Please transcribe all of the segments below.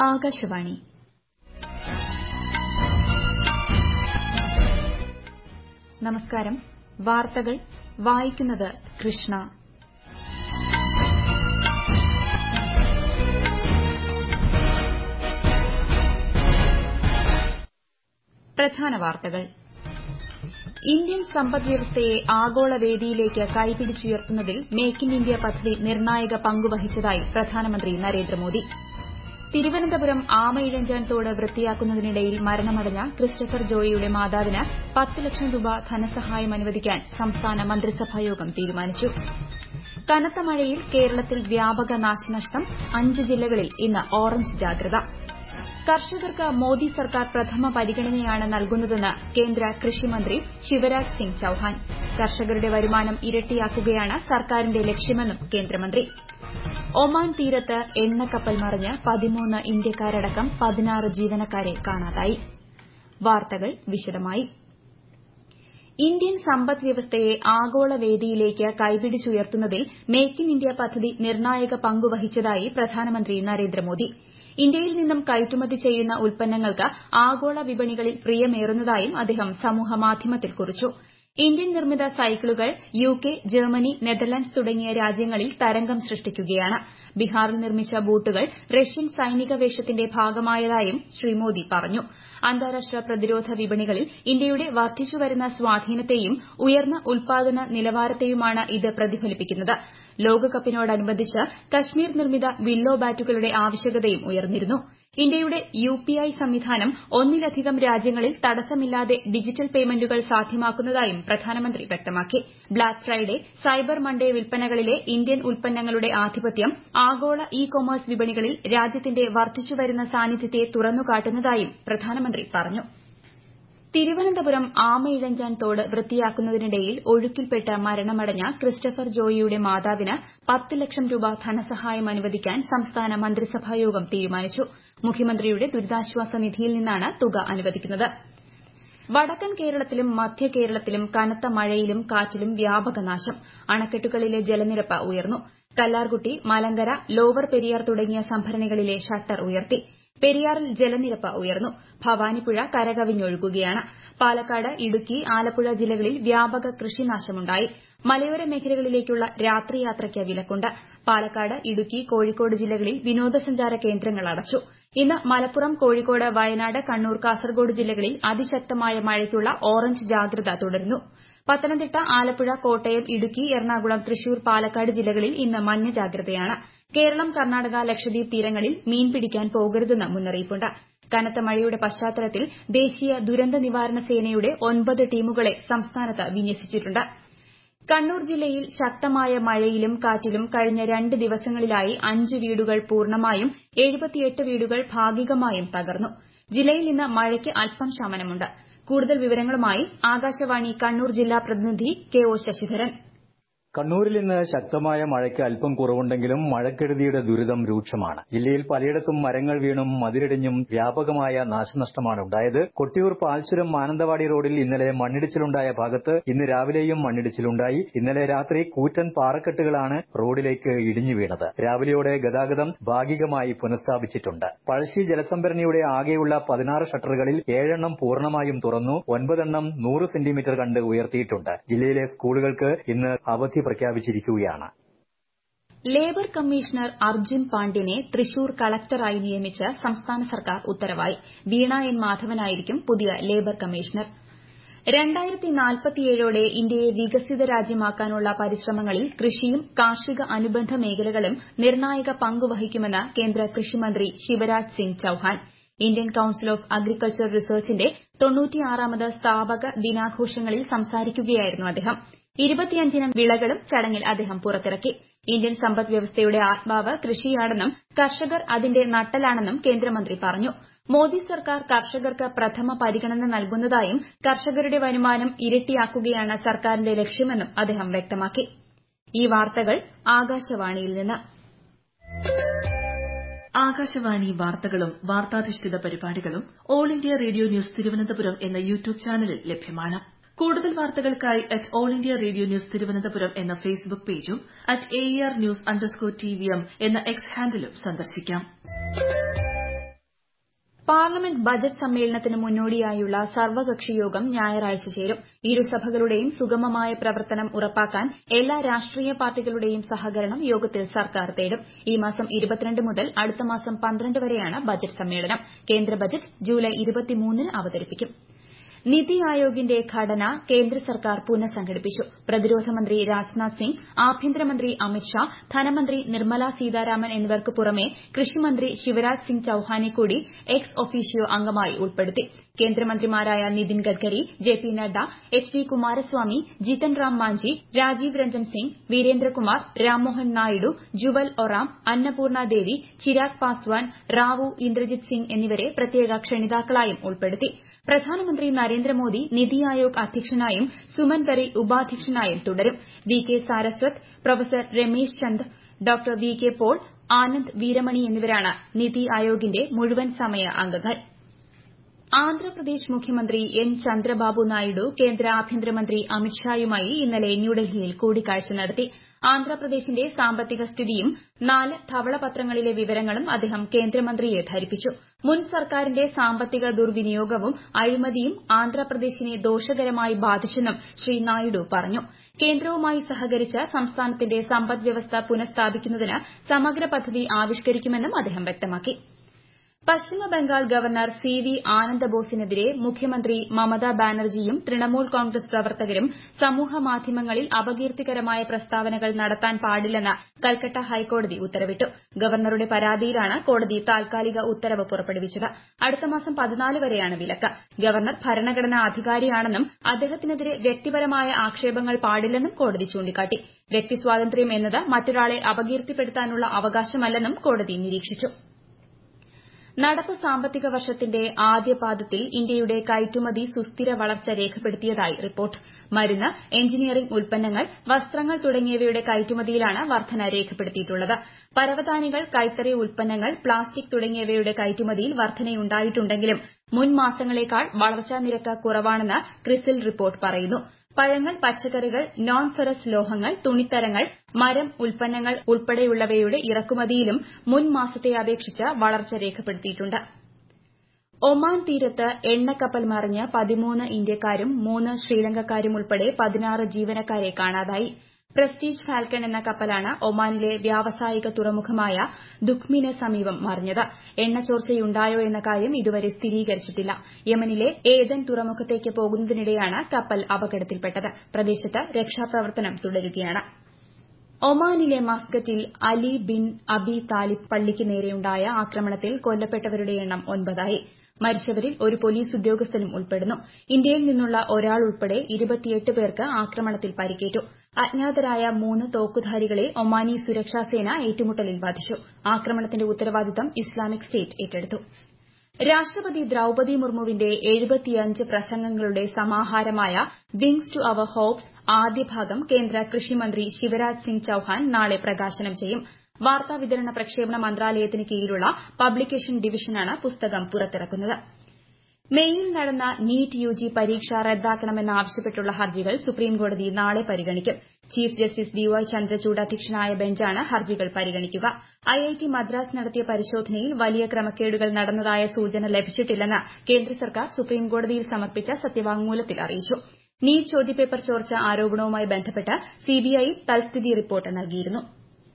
ആകാശവാണി നമസ്കാരം വാർത്തകൾ വായിക്കുന്നത് കൃഷ്ണ പ്രധാന വാർത്തകൾ ഇന്ത്യൻ സമ്പദ്വ്യവസ്ഥയെ ആഗോള വേദിയിലേക്ക് കൈപിടിച്ചുയർത്തുന്നതിൽ മേക്ക് ഇൻ ഇന്ത്യ പദ്ധതി നിർണായക പങ്കുവഹിച്ചതായി പ്രധാനമന്ത്രി നരേന്ദ്രമോദി തിരുവനന്തപുരം ആമയിഴഞ്ചാൻ തോട് വൃത്തിയാക്കുന്നതിനിടയിൽ മരണമടഞ്ഞ ക്രിസ്റ്റഫർ ജോയിയുടെ മാതാവിന് പത്ത് ലക്ഷം രൂപ ധനസഹായം അനുവദിക്കാൻ സംസ്ഥാന മന്ത്രിസഭായോഗം തീരുമാനിച്ചു കനത്ത മഴയിൽ കേരളത്തിൽ വ്യാപക നാശനഷ്ടം അഞ്ച് ജില്ലകളിൽ ഇന്ന് ഓറഞ്ച് ജാഗ്രത കർഷകർക്ക് മോദി സർക്കാർ പ്രഥമ പരിഗണനയാണ് നൽകുന്നതെന്ന് കേന്ദ്ര കൃഷിമന്ത്രി ശിവരാജ് സിംഗ് ചൌഹാൻ കർഷകരുടെ വരുമാനം ഇരട്ടിയാക്കുകയാണ് സർക്കാരിന്റെ ലക്ഷ്യമെന്നും കേന്ദ്രമന്ത്രി ഒമാൻ തീരത്ത് എണ്ണക്കപ്പൽ മറിഞ്ഞ് പതിമൂന്ന് ഇന്ത്യക്കാരടക്കം പതിനാറ് ജീവനക്കാരെ കാണാതായി വാർത്തകൾ വിശദമായി ഇന്ത്യൻ സമ്പദ് വ്യവസ്ഥയെ ആഗോള വേദിയിലേക്ക് കൈപിടിച്ചുയർത്തുന്നതിൽ മേക്ക് ഇൻ ഇന്ത്യ പദ്ധതി നിർണായക പങ്കുവഹിച്ചതായി പ്രധാനമന്ത്രി നരേന്ദ്രമോദി ഇന്ത്യയിൽ നിന്നും കയറ്റുമതി ചെയ്യുന്ന ഉൽപ്പന്നങ്ങൾക്ക് ആഗോള വിപണികളിൽ പ്രിയമേറുന്നതായും അദ്ദേഹം സമൂഹമാധ്യമത്തിൽ കുറിച്ചു ഇന്ത്യൻ നിർമ്മിത സൈക്കിളുകൾ യുകെ ജർമ്മനി നെതർലൻഡ്സ് തുടങ്ങിയ രാജ്യങ്ങളിൽ തരംഗം സൃഷ്ടിക്കുകയാണ് ബീഹാറിൽ നിർമ്മിച്ച ബൂട്ടുകൾ റഷ്യൻ സൈനിക വേഷത്തിന്റെ ഭാഗമായതായും ശ്രീ മോദി പറഞ്ഞു അന്താരാഷ്ട്ര പ്രതിരോധ വിപണികളിൽ ഇന്ത്യയുടെ വർദ്ധിച്ചുവരുന്ന സ്വാധീനത്തെയും ഉയർന്ന ഉൽപാദന നിലവാരത്തെയുമാണ് ഇത് പ്രതിഫലിപ്പിക്കുന്നത് ലോകകപ്പിനോടനുബന്ധിച്ച് കശ്മീർ നിർമ്മിത വില്ലോ ബാറ്റുകളുടെ ആവശ്യകതയും ഉയർന്നിരുന്നു ഇന്ത്യയുടെ യുപിഐ സംവിധാനം ഒന്നിലധികം രാജ്യങ്ങളിൽ തടസ്സമില്ലാതെ ഡിജിറ്റൽ പേയ്മെന്റുകൾ സാധ്യമാക്കുന്നതായും പ്രധാനമന്ത്രി വ്യക്തമാക്കി ബ്ലാക്ക് ഫ്രൈഡേ സൈബർ മൺഡേ വിൽപ്പനകളിലെ ഇന്ത്യൻ ഉൽപ്പന്നങ്ങളുടെ ആധിപത്യം ആഗോള ഇ കൊമേഴ്സ് വിപണികളിൽ രാജ്യത്തിന്റെ വർദ്ധിച്ചുവരുന്ന സാന്നിധ്യത്തെ തുറന്നുകാട്ടുന്നതായും പ്രധാനമന്ത്രി പറഞ്ഞു തിരുവനന്തപുരം ആമയിഴഞ്ചാൻ തോട് വൃത്തിയാക്കുന്നതിനിടയിൽ ഒഴുക്കിൽപ്പെട്ട് മരണമടഞ്ഞ ക്രിസ്റ്റഫർ ജോയിയുടെ മാതാവിന് പത്ത് ലക്ഷം രൂപ ധനസഹായം അനുവദിക്കാൻ സംസ്ഥാന മന്ത്രിസഭായോഗം തീരുമാനിച്ചു മുഖ്യമന്ത്രിയുടെ ദുരിതാശ്വാസ നിധിയിൽ നിന്നാണ് തുക അനുവദിക്കുന്നത് വടക്കൻ കേരളത്തിലും മധ്യ കേരളത്തിലും കനത്ത മഴയിലും കാറ്റിലും വ്യാപക നാശം അണക്കെട്ടുകളിലെ ജലനിരപ്പ് ഉയർന്നു കല്ലാർകുട്ടി മലങ്കര ലോവർ പെരിയാർ തുടങ്ങിയ സംഭരണികളിലെ ഷട്ടർ ഉയർത്തി പെരിയാറിൽ ജലനിരപ്പ് ഉയർന്നു ഭവാനിപ്പുഴ കരകവിഞ്ഞൊഴുകുകയാണ് പാലക്കാട് ഇടുക്കി ആലപ്പുഴ ജില്ലകളിൽ വ്യാപക കൃഷിനാശമുണ്ടായി മലയോര മേഖലകളിലേക്കുള്ള രാത്രിയാത്രയ്ക്ക് വിലക്കുണ്ട് പാലക്കാട് ഇടുക്കി കോഴിക്കോട് ജില്ലകളിൽ വിനോദസഞ്ചാര കേന്ദ്രങ്ങൾ അടച്ചു ഇന്ന് മലപ്പുറം കോഴിക്കോട് വയനാട് കണ്ണൂർ കാസർഗോഡ് ജില്ലകളിൽ അതിശക്തമായ മഴയ്ക്കുള്ള ഓറഞ്ച് ജാഗ്രത തുടരുന്നു പത്തനംതിട്ട ആലപ്പുഴ കോട്ടയം ഇടുക്കി എറണാകുളം തൃശൂർ പാലക്കാട് ജില്ലകളിൽ ഇന്ന് മഞ്ഞ ജാഗ്രതയാണ് കേരളം കർണാടക ലക്ഷദ്വീപ് തീരങ്ങളിൽ മീൻ പിടിക്കാൻ പോകരുതെന്ന് മുന്നറിയിപ്പുണ്ട് കനത്ത മഴയുടെ പശ്ചാത്തലത്തിൽ ദേശീയ ദുരന്ത നിവാരണ സേനയുടെ ഒൻപത് ടീമുകളെ സംസ്ഥാനത്ത് വിന്യസിച്ചിട്ടുണ്ട് കണ്ണൂർ ജില്ലയിൽ ശക്തമായ മഴയിലും കാറ്റിലും കഴിഞ്ഞ രണ്ട് ദിവസങ്ങളിലായി അഞ്ച് വീടുകൾ പൂർണ്ണമായും എഴുപത്തിയെട്ട് വീടുകൾ ഭാഗികമായും തകർന്നു ജില്ലയിൽ ഇന്ന് മഴയ്ക്ക് അല്പം ശമനമുണ്ട് കൂടുതൽ വിവരങ്ങളുമായി ആകാശവാണി കണ്ണൂർ ജില്ലാ പ്രതിനിധി കെ ഒ ശശിധരൻ കണ്ണൂരിൽ ഇന്ന് ശക്തമായ മഴയ്ക്ക് അല്പം കുറവുണ്ടെങ്കിലും മഴക്കെടുതിയുടെ ദുരിതം രൂക്ഷമാണ് ജില്ലയിൽ പലയിടത്തും മരങ്ങൾ വീണും മതിലിടിഞ്ഞും വ്യാപകമായ നാശനഷ്ടമാണ് ഉണ്ടായത് കൊട്ടിയൂർ പാൽച്ചുരം മാനന്തവാടി റോഡിൽ ഇന്നലെ മണ്ണിടിച്ചിലുണ്ടായ ഭാഗത്ത് ഇന്ന് രാവിലെയും മണ്ണിടിച്ചിലുണ്ടായി ഇന്നലെ രാത്രി കൂറ്റൻ പാറക്കെട്ടുകളാണ് റോഡിലേക്ക് ഇടിഞ്ഞു വീണത് രാവിലെയോടെ ഗതാഗതം ഭാഗികമായി പുനഃസ്ഥാപിച്ചിട്ടുണ്ട് പഴശ്ശി ജലസംഭരണിയുടെ ആകെയുള്ള പതിനാറ് ഷട്ടറുകളിൽ ഏഴെണ്ണം പൂർണ്ണമായും തുറന്നു ഒൻപതെണ്ണം നൂറ് സെന്റിമീറ്റർ കണ്ട് ഉയർത്തിയിട്ടുണ്ട് ജില്ലയിലെ സ്കൂളുകൾക്ക് ഇന്ന് അവധി പ്രഖ്യാപിച്ചിരിക്കുകയാണ് ലേബർ കമ്മീഷണർ അർജുൻ പാണ്ഡ്യനെ തൃശൂർ കളക്ടറായി നിയമിച്ച് സംസ്ഥാന സർക്കാർ ഉത്തരവായി വീണ എൻ മാധവനായിരിക്കും പുതിയ ലേബർ കമ്മീഷണർ ോടെ ഇന്ത്യയെ വികസിത രാജ്യമാക്കാനുള്ള പരിശ്രമങ്ങളിൽ കൃഷിയും കാർഷിക അനുബന്ധ മേഖലകളും നിർണായക പങ്കുവഹിക്കുമെന്ന് കേന്ദ്ര കൃഷിമന്ത്രി Shivraj Singh Chouhan Indian council of agriculture റിസർച്ചിന്റെ തൊണ്ണൂറ്റിയാറാമത് സ്ഥാപക ദിനാഘോഷങ്ങളിൽ സംസാരിക്കുകയായിരുന്നു അദ്ദേഹം ഇരുപത്തിയഞ്ചിനം വിളകളും ചടങ്ങിൽ അദ്ദേഹം പുറത്തിറക്കി ഇന്ത്യൻ സമ്പദ് വ്യവസ്ഥയുടെ ആത്മാവ് കൃഷിയാണെന്നും കർഷകർ അതിന്റെ നട്ടെല്ലാണെന്നും കേന്ദ്രമന്ത്രി പറഞ്ഞു മോദി സർക്കാർ കർഷകർക്ക് പ്രഥമ പരിഗണന നൽകുന്നതായും കർഷകരുടെ വരുമാനം ഇരട്ടിയാക്കുകയാണ് സർക്കാരിന്റെ ലക്ഷ്യമെന്നും അദ്ദേഹം വ്യക്തമാക്കി ഈ വാർത്തകൾ ആകാശവാണിയിൽ നിന്ന് ആകാശവാണി വാർത്തകളും വാർത്താധിഷ്ഠിത പരിപാടികളും all India radio news Thiruvananthapuram എന്ന യൂട്യൂബ് ചാനലിൽ ലഭ്യമാണ് കൂടുതൽ വാർത്തകൾക്കായി at all India radio news Thiruvananthapuram എന്ന ഫേസ്ബുക്ക് പേജും at A R news underscore T V M എന്ന എക്സ് ഹാൻഡിലും സന്ദർശിക്കാം പാർലമെന്റ് ബജറ്റ് സമ്മേളനത്തിന് മുന്നോടിയായുള്ള സർവകക്ഷി യോഗം ഞായറാഴ്ച ചേരും ഇരുസഭകളുടെയും സുഗമമായ പ്രവർത്തനം ഉറപ്പാക്കാൻ എല്ലാ രാഷ്ട്രീയ പാർട്ടികളുടെയും സഹകരണം യോഗത്തിൽ സർക്കാർ തേടും ഈ മാസം മുതൽ അടുത്ത മാസം പന്ത്രണ്ട് വരെയാണ് ബജറ്റ് സമ്മേളനം കേന്ദ്ര ബജറ്റ് ജൂലൈ ന് അവതരിപ്പിക്കും നിതി ആയോഗിന്റെ ഘടന കേന്ദ്ര സർക്കാർ പുനഃസംഘടിപ്പിച്ചു പ്രതിരോധ മന്ത്രി രാജ്നാഥ് സിംഗ് ആഭ്യന്തരമന്ത്രി അമിത്ഷാ ധനമന്ത്രി നിർമ്മല സീതാരാമൻ എന്നിവർക്ക് പുറമെ കൃഷിമന്ത്രി ശിവരാജ് സിംഗ് ചൌഹാനെ കൂടി എക്സ് ഒഫീഷ്യോ അംഗമായി ഉൾപ്പെടുത്തി കേന്ദ്രമന്ത്രിമാരായ Nitin Gadkari J P Nadda H D Kumaraswamy Jitan Ram Manjhi Rajiv Ranjan Singh Virendra Kumar Rammohan Naidu Jual Oram Annapurna Devi Chirag Paswan Rao Inderjit Singh എന്നിവരെ പ്രത്യേക ക്ഷണിതാക്കളായും ഉൾപ്പെടുത്തി പ്രധാനമന്ത്രി നരേന്ദ്രമോദി നിതി ആയോഗ് അധ്യക്ഷനായും സുമൻ ബെറി ഉപാധ്യക്ഷനായും തുടരും V K Saraswat professor Ramesh Chand Dr V K Paul Anand Veeramani എന്നിവരാണ് നിതി ആയോഗിന്റെ മുഴുവൻ സമയ അംഗങ്ങൾ ആന്ധ്രാപ്രദേശ് മുഖ്യമന്ത്രി എൻ ചന്ദ്രബാബു നായിഡു കേന്ദ്ര ആഭ്യന്തരമന്ത്രി അമിത്ഷായുമായി ഇന്നലെ ന്യൂഡൽഹിയിൽ കൂടിക്കാഴ്ച നടത്തി ആന്ധ്രാപ്രദേശിന്റെ സാമ്പത്തിക സ്ഥിതിയും നാല് ധവളപത്രങ്ങളിലെ വിവരങ്ങളും അദ്ദേഹം കേന്ദ്രമന്ത്രിയെ ധരിപ്പിച്ചു മുൻ സർക്കാരിന്റെ സാമ്പത്തിക ദുർവിനിയോഗവും അഴിമതിയും ആന്ധ്രാപ്രദേശിനെ ദോഷകരമായി ബാധിച്ചെന്നും ശ്രീ നായിഡു പറഞ്ഞു കേന്ദ്രവുമായി സഹകരിച്ച് സംസ്ഥാനത്തിന്റെ സമ്പദ്വ്യവസ്ഥ പുനഃസ്ഥാപിക്കുന്നതിന് സമഗ്ര പദ്ധതി ആവിഷ്കരിക്കുമെന്നും അദ്ദേഹം വ്യക്തമാക്കി പശ്ചിമബംഗാൾ ഗവർണർ സി വി ആനന്ദബോസിനെതിരെ മുഖ്യമന്ത്രി മമതാ ബാനർജിയും തൃണമൂൽ കോൺഗ്രസ് പ്രവർത്തകരും സമൂഹമാധ്യമങ്ങളിൽ അപകീർത്തികരമായ പ്രസ്താവനകൾ നടത്താൻ പാടില്ലെന്ന് കൽക്കട്ട ഹൈക്കോടതി ഉത്തരവിട്ടു ഗവർണറുടെ പരാതിയിലാണ് കോടതി താൽക്കാലിക ഉത്തരവ് പുറപ്പെടുവിച്ചത് അടുത്ത മാസം പതിനാല് വരെയാണ് വിലക്ക് ഗവർണർ ഭരണഘടനാ അധികാരിയാണെന്നും അദ്ദേഹത്തിനെതിരെ വ്യക്തിപരമായ ആക്ഷേപങ്ങൾ പാടില്ലെന്നും കോടതി ചൂണ്ടിക്കാട്ടി വ്യക്തിസ്വാതന്ത്ര്യം എന്നത് മറ്റൊരാളെ അപകീർത്തിപ്പെടുത്താനുള്ള അവകാശമല്ലെന്നും കോടതി നിരീക്ഷിച്ചു നടപ്പ് സാമ്പത്തിക വർഷത്തിന്റെ ആദ്യപാദത്തിൽ ഇന്ത്യയുടെ കയറ്റുമതി സുസ്ഥിര വളർച്ച രേഖപ്പെടുത്തിയതായി റിപ്പോർട്ട് മരുന്ന് എഞ്ചിനീയറിംഗ് ഉൽപ്പന്നങ്ങൾ വസ്ത്രങ്ങൾ തുടങ്ങിയവയുടെ കയറ്റുമതിയിലാണ് വർധന രേഖപ്പെടുത്തിയിട്ടുള്ളത് പരവതാനികൾ കൈത്തറി ഉൽപ്പന്നങ്ങൾ പ്ലാസ്റ്റിക് തുടങ്ങിയവയുടെ കയറ്റുമതിയിൽ വർധനയുണ്ടായിട്ടുണ്ടെങ്കിലും മുൻ മാസങ്ങളേക്കാൾ വളർച്ചാ നിരക്ക് കുറവാണെന്ന് ക്രിസിൽ റിപ്പോർട്ട് പറയുന്നു പഴങ്ങൾ പച്ചക്കറികൾ നോൺ ഫെറസ് ലോഹങ്ങൾ തുണിത്തരങ്ങൾ മരം ഉൽപ്പന്നങ്ങൾ ഉൾപ്പെടെയുള്ളവയുടെ ഇറക്കുമതിയിലും മുൻ മാസത്തെ അപേക്ഷിച്ച് വളർച്ച രേഖപ്പെടുത്തിയിട്ടുണ്ട് ഒമാൻ തീരത്ത് എണ്ണക്കപ്പൽ മറിഞ്ഞ് പതിമൂന്ന് ഇന്ത്യക്കാരും മൂന്ന് ശ്രീലങ്കക്കാരും ഉൾപ്പെടെ പതിനാറ് ജീവനക്കാരെ കാണാതായി പ്രസ്റ്റീജ് ഫാൽക്കൺ എന്ന കപ്പലാണ് ഒമാനിലെ വ്യാവസായിക തുറമുഖമായ ദുഖ്മിന് സമീപം മറിഞ്ഞത് എണ്ണച്ചോർച്ചയുണ്ടായോ എന്ന കാര്യം ഇതുവരെ സ്ഥിരീകരിച്ചിട്ടില്ല യമനിലെ ഏദൻ തുറമുഖത്തേക്ക് പോകുന്നതിനിടെയാണ് കപ്പൽ അപകടത്തിൽപ്പെട്ടത് പ്രദേശത്ത് രക്ഷാപ്രവർത്തനം തുടരുകയാണ് ഒമാനിലെ മസ്കറ്റിൽ അലി ബിൻ അബി താലിബ് പള്ളിക്ക് നേരെയുണ്ടായ ആക്രമണത്തിൽ കൊല്ലപ്പെട്ടവരുടെ എണ്ണം ഒൻപതായി മരിച്ചവരിൽ ഒരു പോലീസ് ഉദ്യോഗസ്ഥനും ഉൾപ്പെടുന്നു ഇന്ത്യയിൽ നിന്നുള്ള ഒരാൾ ഉൾപ്പെടെ ഇരുപത്തിയെട്ട് പേർക്ക് ആക്രമണത്തിൽ പരിക്കേറ്റു അജ്ഞാതരായ മൂന്ന് തോക്കുധാരികളെ ഒമാനി സുരക്ഷാസേന ഏറ്റുമുട്ടലിൽ വധിച്ചു ആക്രമണത്തിന്റെ ഉത്തരവാദിത്തം ഇസ്ലാമിക് സ്റ്റേറ്റ് ഏറ്റെടുത്തു രാഷ്ട്രപതി ദ്രൌപതി മുർമുവിന്റെ എഴുപത്തിയഞ്ച് പ്രസംഗങ്ങളുടെ സമാഹാരമായ വിങ്സ് ടു അവർ ഹോപ്സ് ആദ്യ ഭാഗം കേന്ദ്ര കൃഷിമന്ത്രി ശിവരാജ് സിംഗ് ചൌഹാൻ നാളെ പ്രകാശനം ചെയ്യും വാർത്താവിതരണ പ്രക്ഷേപണ മന്ത്രാലയത്തിന് കീഴിലുള്ള പബ്ലിക്കേഷൻ ഡിവിഷനാണ് പുസ്തകം പുറത്തിറക്കുന്നത് മേയിൽ നടന്ന നീറ്റ് യുജി പരീക്ഷ റദ്ദാക്കണമെന്നാവശ്യപ്പെട്ടുള്ള ഹർജികൾ സുപ്രീംകോടതി നാളെ പരിഗണിക്കും chief justice D Y Chandrachud അധ്യക്ഷനായ ബെഞ്ചാണ് ഹർജികൾ പരിഗണിക്കുക ഐഐടി മദ്രാസ് നടത്തിയ പരിശോധനയിൽ വലിയ ക്രമക്കേടുകൾ നടന്നതായ സൂചന ലഭിച്ചിട്ടില്ലെന്ന് കേന്ദ്ര സർക്കാർ സുപ്രീംകോടതിയിൽ സമർപ്പിച്ച സത്യവാങ്മൂലത്തിൽ അറിയിച്ചു നീറ്റ് ചോദ്യപേപ്പർ ചോർച്ച ആരോപണവുമായി ബന്ധപ്പെട്ട് സിബിഐ തൽസ്ഥിതി റിപ്പോർട്ട് നൽകിയിരുന്നു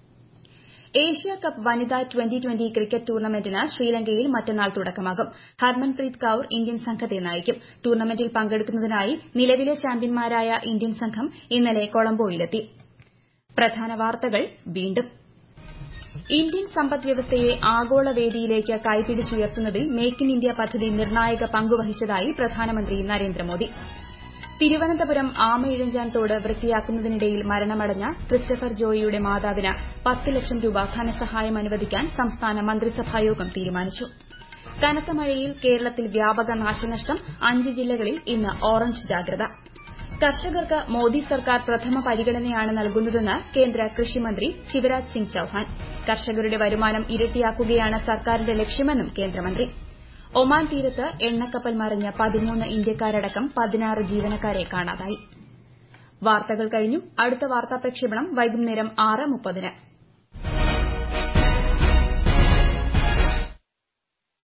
ഏഷ്യ കപ്പ് വനിതാ ട്വന്റി ട്വന്റി ക്രിക്കറ്റ് ടൂർണമെന്റിന് ശ്രീലങ്കയിൽ മറ്റന്നാൾ തുടക്കമാകും ഹർമൻപ്രീത് കൌർ ഇന്ത്യൻ സംഘത്തെ നയിക്കും ടൂർണമെന്റിൽ പങ്കെടുക്കുന്നതിനായി നിലവിലെ ചാമ്പ്യന്മാരായ ഇന്ത്യൻ സംഘം ഇന്നലെ കൊളംബോയിലെത്തി പ്രധാന വാർത്തകൾ വീണ്ടും ഇന്ത്യൻ സമ്പദ്വ്യവസ്ഥയെ ആഗോള വേദിയിലേക്ക് കൈപിടിച്ചുയർത്തുന്നതിൽ മേക്ക് ഇൻ ഇന്ത്യ പദ്ധതി നിർണായക പങ്കുവഹിച്ചതായി പ്രധാനമന്ത്രി നരേന്ദ്രമോദി തിരുവനന്തപുരം ആമയിഴഞ്ചാൻ തോട് വൃത്തിയാക്കുന്നതിനിടയിൽ മരണമടഞ്ഞ ക്രിസ്റ്റഫർ ജോയിയുടെ മാതാവിന് പത്ത് ലക്ഷം രൂപ ധനസഹായം അനുവദിക്കാൻ സംസ്ഥാന മന്ത്രിസഭായോഗം തീരുമാനിച്ചു കനത്ത മഴയിൽ കേരളത്തിൽ വ്യാപക നാശനഷ്ടം അഞ്ച് ജില്ലകളിൽ ഇന്ന് ഓറഞ്ച് ജാഗ്രത കർഷകർക്ക് മോദി സർക്കാർ പ്രഥമ പരിഗണനയാണ് നൽകുന്നതെന്ന് കേന്ദ്ര കൃഷിമന്ത്രി ശിവരാജ് സിംഗ് ചൌഹാൻ കർഷകരുടെ വരുമാനം ഇരട്ടിയാക്കുകയാണ് സർക്കാരിന്റെ ലക്ഷ്യമെന്നും കേന്ദ്രമന്ത്രി ഒമാൻ തീരത്ത് എണ്ണക്കപ്പൽ മറിഞ്ഞ് പതിമൂന്ന് ഇന്ത്യക്കാരടക്കം പതിനാറ് ജീവനക്കാരെ കാണാതായി വാർത്തകൾ കഴിഞ്ഞു അടുത്ത വാർത്താ പ്രക്ഷേപണം വൈകുന്നേരം ആറ് മുപ്പതിന്